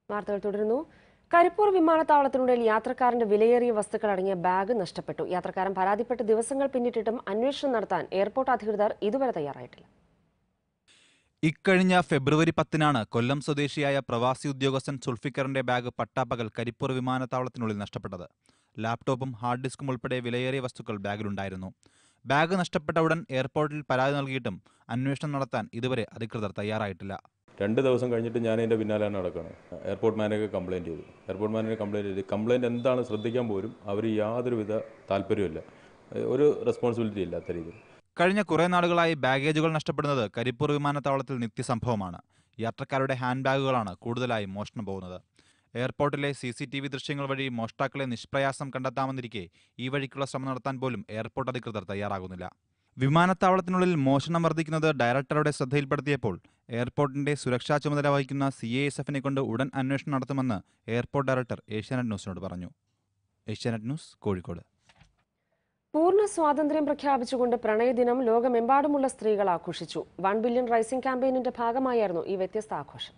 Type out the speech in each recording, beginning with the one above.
വാർത്തകൾ തുടരുന്നു കരിപ്പൂർ വിമാനത്താവളത്തിനുള്ളിൽ യാത്രക്കാരന്റെ വിലയേറിയ വസ്തുക്കൾ അടങ്ങിയ ബാഗ് നഷ്ടപ്പെട്ടു യാത്രക്കാരൻ പരാതിപ്പെട്ട് ദിവസങ്ങൾ പിന്നിട്ടിട്ടും അന്വേഷണം നടത്താൻ എയർപോർട്ട് അധികൃതർ ഇതുവരെ തയ്യാറായിട്ടില്ല ഇക്കഴിഞ്ഞ ഫെബ്രുവരി പത്തിനാണ് കൊല്ലം സ്വദേശിയായ പ്രവാസി ഉദ്യോഗസ്ഥൻ സുൾഫിക്കറിന്റെ ബാഗ് പട്ടാപ്പകൽ കരിപ്പൂർ വിമാനത്താവളത്തിനുള്ളിൽ നഷ്ടപ്പെട്ടത് ലാപ്ടോപ്പും ഹാർഡ് ഡിസ്കും ഉൾപ്പെടെ വിലയേറിയ വസ്തുക്കൾ ബാഗിലുണ്ടായിരുന്നു ബാഗ് നഷ്ടപ്പെട്ട ഉടൻ എയർപോർട്ടിൽ പരാതി നൽകിയിട്ടും അന്വേഷണം നടത്താൻ ഇതുവരെ അധികൃതർ തയ്യാറായിട്ടില്ല രണ്ട് ദിവസം കഴിഞ്ഞിട്ട് ഞാൻ അതിൻ്റെ പിന്നാലെ നടക്കുകയാണ് എയർപോർട്ട് മാനേജർ കംപ്ലയിൻറ്റ് ചെയ്തു എയർപോർട്ട് മാനേജർ കംപ്ലയിൻറ്റ് ചെയ്തു കംപ്ലയിൻറ്റ് എന്താണ് ശ്രദ്ധിക്കാൻ പോലും അവർ യാതൊരുവിധ താല്പര്യമില്ല ഒരു റെസ്പോൺസിബിലിറ്റി ഇല്ലാത്ത രീതിയിൽ കഴിഞ്ഞ കുറേ നാളുകളായി ബാഗേജുകൾ നഷ്ടപ്പെടുന്നത് കരിപ്പൂർ വിമാനത്താവളത്തിൽ നിത്യസംഭവമാണ് യാത്രക്കാരുടെ ഹാൻഡ് ബാഗുകളാണ് കൂടുതലായി മോഷണം പോകുന്നത് എയർപോർട്ടിലെ സി സി ടി വി ദൃശ്യങ്ങൾ വഴി മോഷ്ടാക്കളെ നിഷ്പ്രയാസം കണ്ടെത്താമെന്നിരിക്കെ ഈ വഴിക്കുള്ള ശ്രമം നടത്താൻ പോലും എയർപോർട്ട് അധികൃതർ തയ്യാറാകുന്നില്ല വിമാനത്താവളത്തിനുള്ളിൽ മോഷണം വർദ്ധിക്കുന്നത് ഡയറക്ടറുടെ ശ്രദ്ധയിൽപ്പെടുത്തിയപ്പോൾ എയർപോർട്ടിന്റെ സുരക്ഷാ ചുമതല വഹിക്കുന്ന സി എ എസ് എഫിനെ കൊണ്ട് ഉടൻ അന്വേഷണം നടത്തുമെന്ന് എയർപോർട്ട് ഡയറക്ടർ ഏഷ്യാനെറ്റ് ന്യൂസിനോട് പറഞ്ഞു ഏഷ്യാനെറ്റ് ന്യൂസ് കോഴിക്കോട് പൂർണ്ണ സ്വാതന്ത്ര്യം പ്രഖ്യാപിച്ചുകൊണ്ട് പ്രണയദിനം ലോകമെമ്പാടുമുള്ള സ്ത്രീകൾ ആഘോഷിച്ചു വൺ ബില്യൺ റൈസിംഗ് ക്യാമ്പയിനിന്റെ ഭാഗമായിരുന്നു ഈ വ്യത്യസ്ത ആഘോഷം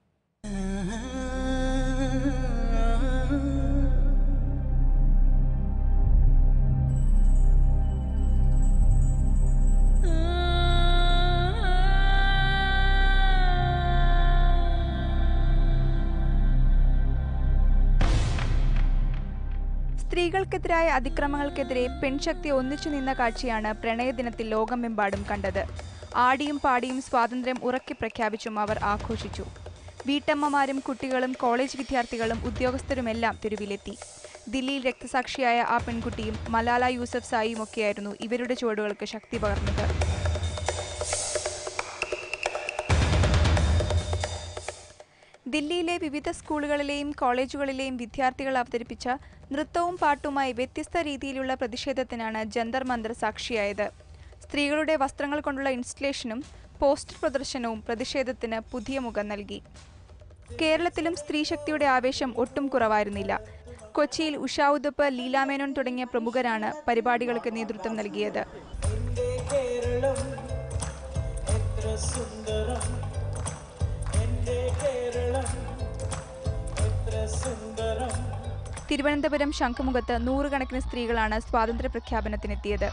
സ്ത്രീകൾക്കെതിരായ അതിക്രമങ്ങൾക്കെതിരെ പെൺശക്തി ഒന്നിച്ചു നിന്ന കാഴ്ചയാണ് പ്രണയദിനത്തിൽ ലോകമെമ്പാടും കണ്ടത് ആടിയും പാടിയും സ്വാതന്ത്ര്യം ഉറക്കെ പ്രഖ്യാപിച്ചും അവർ ആഘോഷിച്ചു വീട്ടമ്മമാരും കുട്ടികളും കോളേജ് വിദ്യാർത്ഥികളും ഉദ്യോഗസ്ഥരുമെല്ലാം തെരുവിലെത്തി ദില്ലിയിൽ രക്തസാക്ഷിയായ ആ പെൺകുട്ടിയും മലാല യൂസഫ് സായിയും ഒക്കെയായിരുന്നു ഇവരുടെ ചുവടുകൾക്ക് ശക്തി പകർന്നത് ദില്ലിയിലെ വിവിധ സ്കൂളുകളിലെയും കോളേജുകളിലെയും വിദ്യാർത്ഥികൾ അവതരിപ്പിച്ച നൃത്തവും പാട്ടുമായി വ്യത്യസ്ത രീതിയിലുള്ള പ്രതിഷേധത്തിനാണ് ജന്തർ മന്ദർ സാക്ഷിയായത് സ്ത്രീകളുടെ വസ്ത്രങ്ങൾ കൊണ്ടുള്ള ഇൻസ്റ്റലേഷനും പോസ്റ്റർ പ്രദർശനവും പ്രതിഷേധത്തിന് പുതിയ മുഖം നൽകി കേരളത്തിലും സ്ത്രീശക്തിയുടെ ആവേശം ഒട്ടും കുറവായിരുന്നില്ല കൊച്ചിയിൽ ഉഷാ ഉദപ്പ് ലീലാമേനോൻ തുടങ്ങിയ പ്രമുഖരാണ് പരിപാടികൾക്ക് നേതൃത്വം നൽകിയത് തിരുവനന്തപുരം ശംഖുമുഖത്ത് നൂറുകണക്കിന് സ്ത്രീകളാണ് സ്വാതന്ത്ര്യ പ്രഖ്യാപനത്തിനെത്തിയത്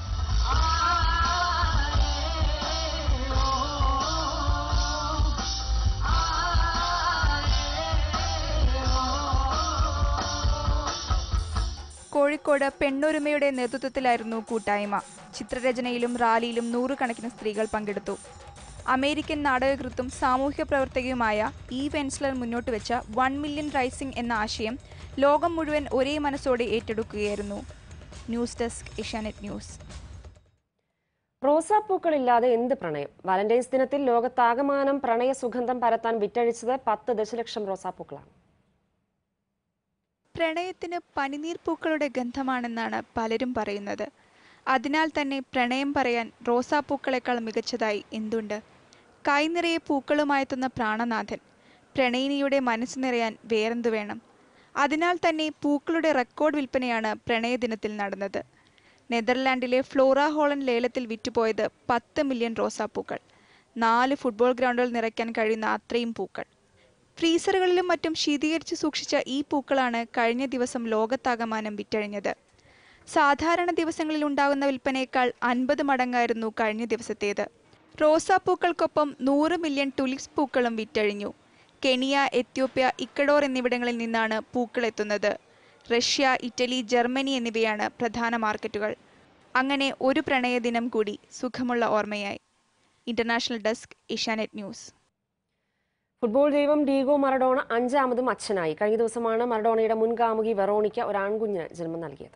കോഴിക്കോട് പെണ്ണൊരുമയുടെ നേതൃത്വത്തിലായിരുന്നു കൂട്ടായ്മ ചിത്രരചനയിലും റാലിയിലും നൂറുകണക്കിന് സ്ത്രീകൾ പങ്കെടുത്തു അമേരിക്കൻ നാടകകൃത്തും സാമൂഹ്യ പ്രവർത്തകയുമായ ഇ വെൻസ്ലർ മുന്നോട്ട് വെച്ച വൺ മില്യൺ റൈസിംഗ് എന്ന ആശയം ലോകം മുഴുവൻ ഒരേ മനസ്സോടെ ഏറ്റെടുക്കുകയായിരുന്നു ന്യൂസ് ഡെസ്ക് ഏഷ്യാനെറ്റ് ന്യൂസ് റോസാപ്പൂക്കളില്ലാതെ എന്ത് പ്രണയം വാലന്റൈൻസ് ദിനത്തിൽ ലോകത്താകമാനം പ്രണയ സുഗന്ധം പരത്താൻ വിറ്റഴിച്ചത് പത്ത് ദശലക്ഷം റോസാപ്പൂക്കളാണ് പ്രണയത്തിന് പനിനീർ പൂക്കളുടെ ഗന്ധമാണെന്നാണ് പലരും പറയുന്നത് അതിനാൽ തന്നെ പ്രണയം പറയാൻ റോസാപ്പൂക്കളെക്കാൾ മികച്ചതായി എന്തുണ്ട് കൈനിറയെ പൂക്കളുമായെത്തുന്ന പ്രാണനാഥൻ പ്രണയിനിയുടെ മനസ്സ് നിറയാൻ വേറെന്തു വേണം അതിനാൽ തന്നെ പൂക്കളുടെ റെക്കോർഡ് വിൽപ്പനയാണ് പ്രണയദിനത്തിൽ നടന്നത് നെതർലാൻഡിലെ ഫ്ലോറ ഹോളൻ ലേലത്തിൽ വിറ്റുപോയത് പത്ത് മില്യൺ റോസാപ്പൂക്കൾ നാല് ഫുട്ബോൾ ഗ്രൗണ്ടുകൾ നിറയ്ക്കാൻ കഴിയുന്ന അത്രയും പൂക്കൾ ഫ്രീസറുകളിലും മറ്റും ശീതീകരിച്ച് സൂക്ഷിച്ച ഈ പൂക്കളാണ് കഴിഞ്ഞ ദിവസം ലോകത്താകമാനം വിറ്റഴിഞ്ഞത് സാധാരണ ദിവസങ്ങളിൽ ഉണ്ടാകുന്ന വിൽപ്പനയേക്കാൾ അൻപത് മടങ്ങായിരുന്നു കഴിഞ്ഞ ദിവസത്തേത് റോസാപ്പൂക്കൾക്കൊപ്പം നൂറ് മില്യൺ ടുലിപ്സ് പൂക്കളും വിറ്റഴിഞ്ഞു കെനിയ എത്യോപ്യ ഇക്കഡോർ എന്നിവിടങ്ങളിൽ നിന്നാണ് പൂക്കൾ എത്തുന്നത് റഷ്യ ഇറ്റലി ജർമ്മനി എന്നിവയാണ് പ്രധാന മാർക്കറ്റുകൾ അങ്ങനെ ഒരു പ്രണയദിനം കൂടി സുഖമുള്ള ഓർമ്മയായി international desk Asianet news football ദൈവം ഡീഗോ മറഡോണ അഞ്ചാമതും അച്ഛനായി കഴിഞ്ഞ ദിവസമാണ് മറഡോണയുടെ മുൻ കാമുകി വെറോണിക്ക ഒരു ആൺകുഞ്ഞിന് ജന്മം നൽകിയത്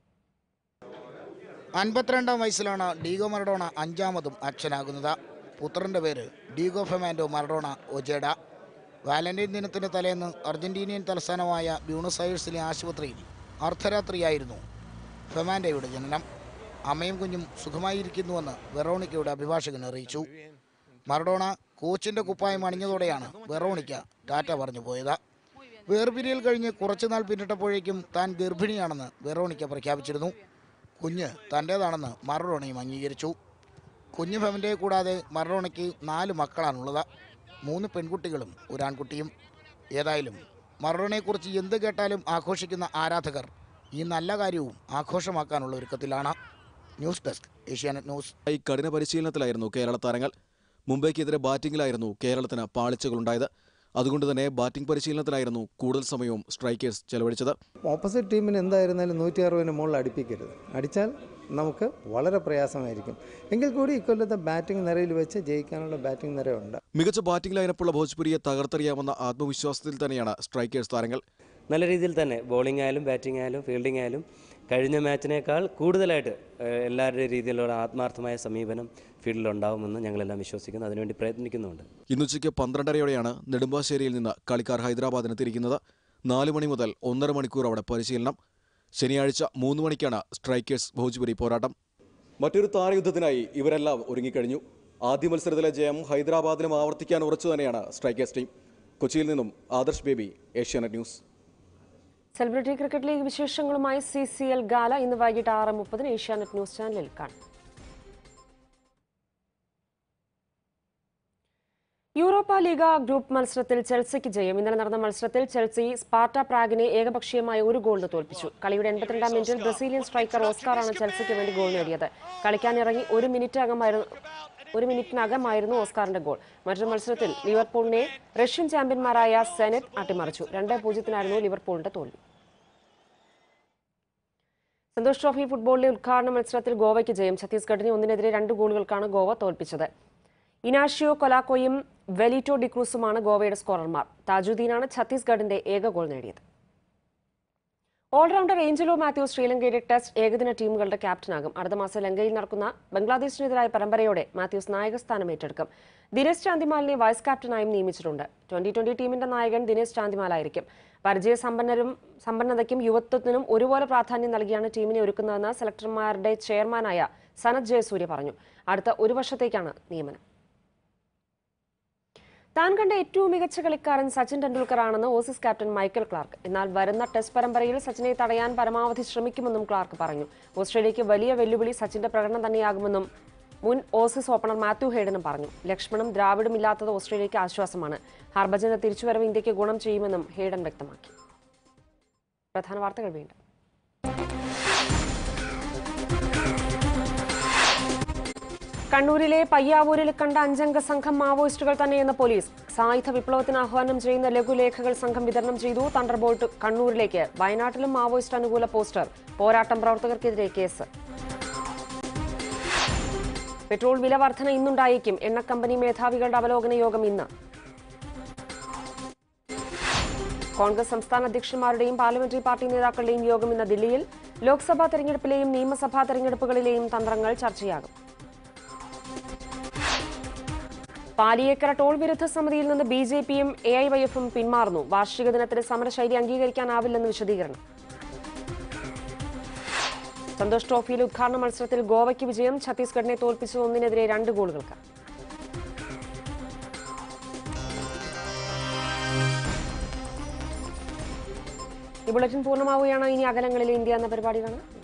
അൻപത്തിരണ്ടാം വയസ്സിലാണ് ഡീഗോ മറഡോണ അഞ്ചാമതും അച്ഛനാകുന്നത് പുത്രൻ്റെ പേര് Diego Fernando Maradona Ojeda Valentine ദിനത്തിന് തലേന്ന് അർജന്റീനിയൻ തലസ്ഥാനമായ ബ്യൂണസ് അയേഴ്സിലെ ആശുപത്രിയിൽ അർദ്ധരാത്രിയായിരുന്നു ഫെമാൻഡോയുടെ ജനനം അമ്മയും കുഞ്ഞും സുഖമായിരിക്കുന്നുവെന്ന് വെറോണിക്കയുടെ അഭിഭാഷകൻ അറിയിച്ചു മറഡോണ കോച്ചിൻ്റെ കുപ്പായം അണിഞ്ഞതോടെയാണ് വെറോണിക്ക ടാറ്റ പറഞ്ഞു പോയത് വേർപിരിയൽ കഴിഞ്ഞ് കുറച്ചുനാൾ പിന്നിട്ടപ്പോഴേക്കും താൻ ഗർഭിണിയാണെന്ന് വെറോണിക്ക പ്രഖ്യാപിച്ചിരുന്നു കുഞ്ഞ് തൻ്റേതാണെന്ന് മറഡോണയും അംഗീകരിച്ചു കുഞ്ഞു ഫെമൻ്റെ കൂടാതെ മറഡോണയ്ക്ക് നാല് മക്കളാണുള്ളത് മൂന്ന് പെൺകുട്ടികളും ഒരു ആൺകുട്ടിയും ഏതായാലും മറഡോണയെക്കുറിച്ച് എന്ത് കേട്ടാലും ആഘോഷിക്കുന്ന ആരാധകർ ഈ നല്ല കാര്യവും ആഘോഷമാക്കാനുള്ള ഒരുക്കത്തിലാണ് ന്യൂസ് ഡെസ്ക് ഏഷ്യാനെറ്റ് ന്യൂസ് ഈ കഠിന പരിശീലനത്തിലായിരുന്നു കേരള താരങ്ങൾ മുംബൈക്കെതിരെ ബാറ്റിംഗിലായിരുന്നു കേരളത്തിന് പാളിച്ചകളുണ്ടായത് അതുകൊണ്ട് തന്നെ ബാറ്റിംഗ് പരിശീലനത്തിലായിരുന്നു കൂടുതൽ സമയവും സ്ട്രൈക്കേഴ്സ് ചെലവഴിച്ചത് ഓപ്പോസിറ്റ് ടീമിന് എന്തായിരുന്നാലും നൂറ്റി അറുപതിന് മുകളിൽ അടുപ്പിക്കരുത് അടിച്ചാൽ നമുക്ക് വളരെ പ്രയാസമായിരിക്കും എങ്കിൽ കൂടി ഇക്കൊല്ലത്തെ ബാറ്റിംഗ് നിരയിൽ വെച്ച് ജയിക്കാനുള്ള ബാറ്റിംഗ് നിരയുണ്ട് മികച്ച ബാറ്റിംഗ് ലൈനപ്പുള്ള ഭോജ്പുരിയെ തകർത്തെറിയാമെന്ന ആത്മവിശ്വാസത്തിൽ തന്നെയാണ് സ്ട്രൈക്കേഴ്സ് താരങ്ങൾ നല്ല രീതിയിൽ തന്നെ ബോളിംഗ് ആയാലും ബാറ്റിംഗ് ആയാലും ഫീൽഡിംഗ് ആയാലും കഴിഞ്ഞ മാച്ചിനേക്കാൾ കൂടുതലായിട്ട് ഏഹ്, എല്ലാവരുടെ രീതിയിലുള്ള ആത്മാർത്ഥമായ സമീപനം ഫീൽഡിലുണ്ടാവുമെന്ന് ഞങ്ങളെല്ലാം വിശ്വസിക്കുന്നു അതിനുവേണ്ടി പ്രയത്നിക്കുന്നുണ്ട് ഇന്നുച്ചയ്ക്ക് പന്ത്രണ്ടരയോടെയാണ് നെടുമ്പാശ്ശേരിയിൽ നിന്ന് കളിക്കാർ ഹൈദരാബാദിന് തിരിക്കുന്നത് നാല് മണി മുതൽ ഒന്നര മണിക്കൂർ അവിടെ പരിശീലനം ശനിയാഴ്ച മൂന്ന് മണിക്കാണ് സ്ട്രൈക്കേഴ്സ് ഭോജ്പുരി പോരാട്ടം മറ്റൊരു താരയുദ്ധത്തിനായി ഇവരെല്ലാം ഒരുങ്ങിക്കഴിഞ്ഞു ആദ്യ മത്സരത്തിലെ ജയം ഹൈദരാബാദിനും ആവർത്തിക്കാൻ ഉറച്ചു തന്നെയാണ് സ്ട്രൈക്കേഴ്സ് ടീം കൊച്ചിയിൽ നിന്നും Adarsh Baby Asianet news celebrity cricket league വിശേഷങ്ങളുമായി സി സി എൽ ഗാല ഇന്ന് വൈകിട്ട് ആറ് മുപ്പതിന് ഏഷ്യാനെറ്റ് ന്യൂസ് ചാനലിൽ കാണാം യൂറോപ്പ ലീഗ ഗ്രൂപ്പ് മത്സരത്തിൽ ചെൽസിക്ക് ജയം ഇന്നലെ നടന്ന മത്സരത്തിൽ ചെൽസി സ്പാർട്ട പ്രാഗിനെ ഏകപക്ഷീയമായ ഒരു ഗോളിന് തോൽപ്പിച്ചു കളിയുടെ എൺപത്തിരണ്ടാം മിനിറ്റിൽ ബ്രസീലിയൻ സ്ട്രൈക്കർ ഓസ്കാറാണ് ചെൽസിക്ക് വേണ്ടി ഗോൾ നേടിയത് കളിക്കാനിറങ്ങി ഒരു മിനിറ്റ് അകമായിരുന്നു ഒരു മിനിറ്റിനകമായിരുന്നു ഓസ്കാറിന്റെ ഗോൾ മറ്റൊരു മത്സരത്തിൽ ലിവർപൂളിനെ റഷ്യൻ ചാമ്പ്യന്മാരായ സെനറ്റ് അട്ടിമറിച്ചു രണ്ട് പൂജ്യത്തിനായിരുന്നു ലിവർപൂളിന്റെ തോൽവി സന്തോഷ് ട്രോഫി ഫുട്ബോളിലെ ഉദ്ഘാടന മത്സരത്തിൽ ഗോവയ്ക്ക് ജയം ഛത്തീസ്ഗഡിനെ ഒന്നിനെതിരെ രണ്ട് ഗോളുകൾക്കാണ് ഗോവ തോൽപ്പിച്ചത് ഇനാഷിയോ കൊലാക്കോയും വെലിറ്റോ ഡിക്രൂസുമാണ് ഗോവയുടെ സ്കോറർമാർ താജുദ്ദീനാണ് ഛത്തീസ്ഗഡിന്റെ ഏക ഗോൾ നേടിയത് ഓൾറൗണ്ടർ ഏഞ്ചലോ മാത്യു ശ്രീലങ്കയുടെ ടെസ്റ്റ് ഏകദിന ടീമുകളുടെ ക്യാപ്റ്റനാകും അടുത്ത മാസം ലങ്കയിൽ നടക്കുന്ന ബംഗ്ലാദേശിനെതിരായ പരമ്പരയോടെ മാത്യൂസ് നായകസ്ഥാനം ഏറ്റെടുക്കും ദിനേശ് ചാന്ദിമാലിനെ വൈസ് ക്യാപ്റ്റനായും നിയമിച്ചിട്ടുണ്ട് ട്വന്റി ട്വന്റി ടീമിന്റെ നായകൻ ദിനേശ് ചാന്ദിമാലായിരിക്കും പരിചയസമ്പന്നരും സമ്പന്നതയ്ക്കും യുവത്വത്തിനും ഒരുപോലെ പ്രാധാന്യം നൽകിയാണ് ടീമിനെ ഒരുക്കുന്നതെന്ന് സെലക്ടർമാരുടെ ചെയർമാനായ സനത് ജയസൂര്യ പറഞ്ഞു അടുത്ത ഒരു വർഷത്തേക്കാണ് നിയമനം താൻ കണ്ട ഏറ്റവും മികച്ച കളിക്കാരൻ സച്ചിൻ ടെണ്ടുൽക്കർ ആണെന്ന് ഓസീസ് ക്യാപ്റ്റൻ മൈക്കൽ ക്ലാർക്ക് എന്നാൽ വരുന്ന ടെസ്റ്റ് പരമ്പരയിൽ സച്ചിനെ തടയാൻ പരമാവധി ശ്രമിക്കുമെന്നും ക്ലാർക്ക് പറഞ്ഞു ഓസ്ട്രേലിയയ്ക്ക് വലിയ വെല്ലുവിളി സച്ചിന്റെ പ്രകടനം തന്നെയാകുമെന്നും മുൻ ഓസീസ് ഓപ്പണർ മാത്യു ഹേഡനും പറഞ്ഞു ലക്ഷ്മണും ദ്രാവിഡും ഇല്ലാത്തത് ഓസ്ട്രേലിയയ്ക്ക് ആശ്വാസമാണ് ഹർഭജന്റെ തിരിച്ചുവരവ് ഇന്ത്യക്ക് ഗുണം ചെയ്യുമെന്നും ഹേഡൻ വ്യക്തമാക്കി പ്രധാന വാർത്തകൾ വീണ്ടും കണ്ണൂരിലെ പയ്യാവൂരിൽ കണ്ട അഞ്ചംഗ സംഘം മാവോയിസ്റ്റുകൾ തന്നെയെന്ന് പോലീസ് സായുധ വിപ്ലവത്തിന് ആഹ്വാനം ചെയ്യുന്ന ലഘുലേഖകൾ സംഘം വിതരണം ചെയ്തു തണ്ടർബോൾട്ട് കണ്ണൂരിലേക്ക് വയനാട്ടിലും മാവോയിസ്റ്റ് അനുകൂല പോസ്റ്റർ പോരാട്ടം പ്രവർത്തകർക്കെതിരെ കേസ് പെട്രോൾ വില വർധന ഇന്നുണ്ടായേക്കും എണ്ണ കമ്പനി മേധാവികളുടെ അവലോകന യോഗം ഇന്ന് കോൺഗ്രസ് സംസ്ഥാന അധ്യക്ഷന്മാരുടെയും പാർലമെന്ററി പാർട്ടി നേതാക്കളുടെയും യോഗം ഇന്ന് ദില്ലിയിൽ ലോക്സഭാ തെരഞ്ഞെടുപ്പിലെയും നിയമസഭാ തെരഞ്ഞെടുപ്പുകളിലെയും തന്ത്രങ്ങൾ ചർച്ചയാകും പാലിയേക്കര ടോൾ വിരുദ്ധ സമിതിയിൽ നിന്ന് ബി ജെ പിയും എ ഐ വൈ എഫും പിന്മാറുന്നു വാർഷിക ദിനത്തിന് സമരശൈലി അംഗീകരിക്കാനാവില്ലെന്ന് വിശദീകരണം സന്തോഷ് ട്രോഫിയിലെ ഉദ്ഘാടന മത്സരത്തിൽ ഗോവയ്ക്ക് വിജയം ഛത്തീസ്ഗഡിനെ തോൽപ്പിച്ചു ഒന്നിനെതിരെ രണ്ട് ഗോളുകൾക്ക് ഈ ബുള്ളറ്റിൻ പൂർണ്ണമാവുകയാണ് ഇനി അകലങ്ങളിലെ ഇന്ത്യ എന്ന പരിപാടി കാണാം